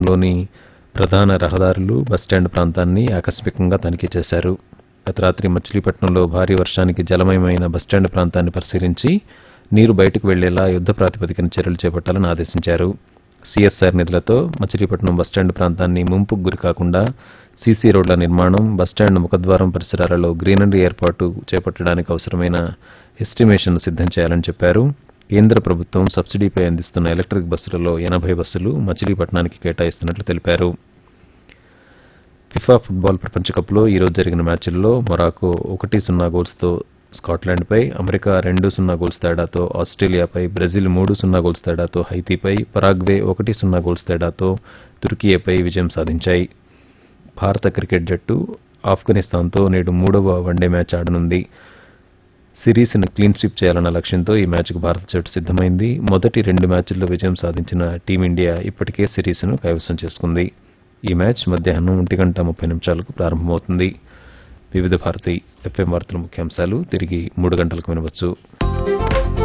నగరంలోని ప్రధాన రహదారులు బస్టాండ్ ప్రాంతాన్ని ఆకస్మికంగా తనిఖీ చేశారు గత రాత్రి మచిలీపట్నంలో భారీ వర్షానికి జలమయమైన బస్టాండ్ ప్రాంతాన్ని పరిశీలించి నీరు బయటకు వెళ్లేలా యుద్ద ప్రాతిపదికన చర్యలు చేపట్టాలని ఆదేశించారు సీఎస్ఆర్ నిధులతో మచిలీపట్నం బస్టాండ్ ప్రాంతాన్ని ముంపుకు గురి కాకుండా సీసీ రోడ్ల నిర్మాణం బస్టాండ్ ముఖద్వారం పరిసరాలలో గ్రీనరీ ఏర్పాటు చేపట్టడానికి అవసరమైన ఎస్టిమేషన్ సిద్ధం చేయాలని చెప్పారు కేంద్ర ప్రభుత్వం సబ్సిడీపై అందిస్తున్న ఎలక్ట్రిక్ బస్సులలో ఎనభై బస్సులు మచిలీపట్నానికి కేటాయిస్తున్నట్లు తెలిపారు ఫిఫా ఫుట్బాల్ ప్రపంచ కప్లో ఈరోజు జరిగిన మ్యాచ్ల్లో మొరాకో ఒకటి సున్నా గోల్స్తో స్కాట్లాండ్పై అమెరికా రెండు సున్నా గోల్స్ తేడాతో ఆస్ట్రేలియాపై బ్రెజిల్ మూడు సున్నా గోల్స్ తేడాతో హైతీపై పరాగ్వే ఒకటి సున్నా గోల్స్ తేడాతో తుర్కియేపై విజయం సాధించాయి భారత క్రికెట్ జట్టు ఆఫ్ఘనిస్తాన్తో నేడు మూడవ వన్డే మ్యాచ్ ఆడనుంది సిరీస్ను క్లీన్ స్వీప్ చేయాలన్న లక్ష్యంతో ఈ మ్యాచ్కు భారత జట్టు సిద్దమైంది మొదటి రెండు మ్యాచ్ల్లో విజయం సాధించిన టీమిండియా ఇప్పటికే సిరీస్ను కైవసం చేసుకుంది ఈ మ్యాచ్ మధ్యాహ్నం ఒంటి గంట ముప్పై నిమిషాలకు ప్రారంభమవుతుంది వివిధ భారతి ఎఫ్ఎం వార్తల ముఖ్యాంశాలు తిరిగి మూడు గంటలకు వినవచ్చు